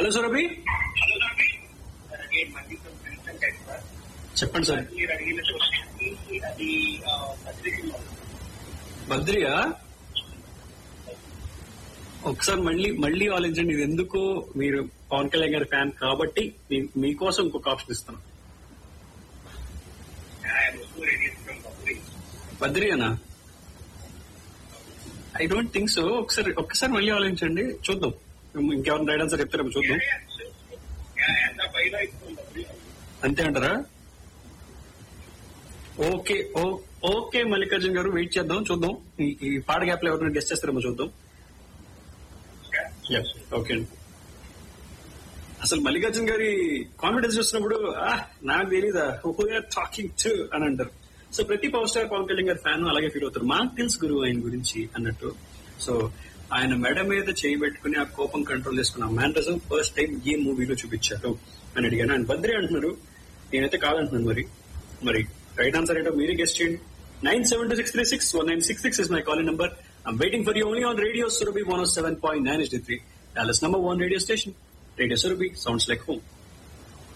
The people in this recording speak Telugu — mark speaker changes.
Speaker 1: Hello Surabhi
Speaker 2: hello Ravi again మళ్ళీ కొంచెం సార్
Speaker 1: చెప్పండి సార్
Speaker 2: మీరు అడిగిన క్వశ్చన్కి అది పత్రికలో
Speaker 1: బద్రియా ఒకసారి మళ్ళీ మళ్ళీ ఆలోచించండి ఇది ఎందుకు మీరు పవన్ కళ్యాణ్ గారి ఫ్యాన్ కాబట్టి మీ- మీకోసం ఇంకొక ఆప్షన్ ఇస్తాను
Speaker 2: రేడియస్ ఫ్రమ్ పబ్లిక్
Speaker 1: బద్రియానా ఐ డోంట్ థింక్ సో ఒకసారి ఒక్కసారి మళ్ళీ ఆలోచించండి చూద్దాం ఇంకెవరిని రైడ్ ఆన్సర్ చెప్తారేమో చూద్దాం
Speaker 2: ఎంత పైన ఇస్తుంది పబ్లిక్
Speaker 1: అంతే అంటారా ఓకే ఓ- ఓకే మల్లికార్జున్ గారు వెయిట్ చేద్దాం చూద్దాం ఈ- ఈ పాట గ్యాప్ లో ఎవరైనా గెస్ట్ చేస్తారేమో చూద్దాం Yes, ఓకే అండి అసలు మల్లికార్జున్ గారి కాన్ఫిడెన్స్ చూసినప్పుడు ఆ నాకు తెలీదా ఆర్ టాకింగ్ టు అని అంటారు సో ప్రతి పవర్ స్టార్ పవన్ కళ్యాణ్ గారి ఫ్యాన్ అలాగే ఫీల్ అవుతారు మాకు తెలుసు గురువు ఆయన గురించి అన్నట్టు సో ఆయన మెడ మీద చేయి పెట్టుకుని ఆ కోపం కంట్రోల్ చేసుకున్న మ్యానరిజం ఫస్ట్ టైం ఏ మూవీలో చూపించారు అని అడిగాను ఆయన బద్రి అంటున్నారు నేనైతే కాదంటున్నాను మరి మరి రైట్ ఆన్సర్ ఏంటో మీరే గెస్ట్ చేయండి nine seven two six three six one nine six six is my calling number I'm waiting for you only on Radio Surabhi 107.9 HD3, Dallas number one radio station. Radio Surabhi sounds like home.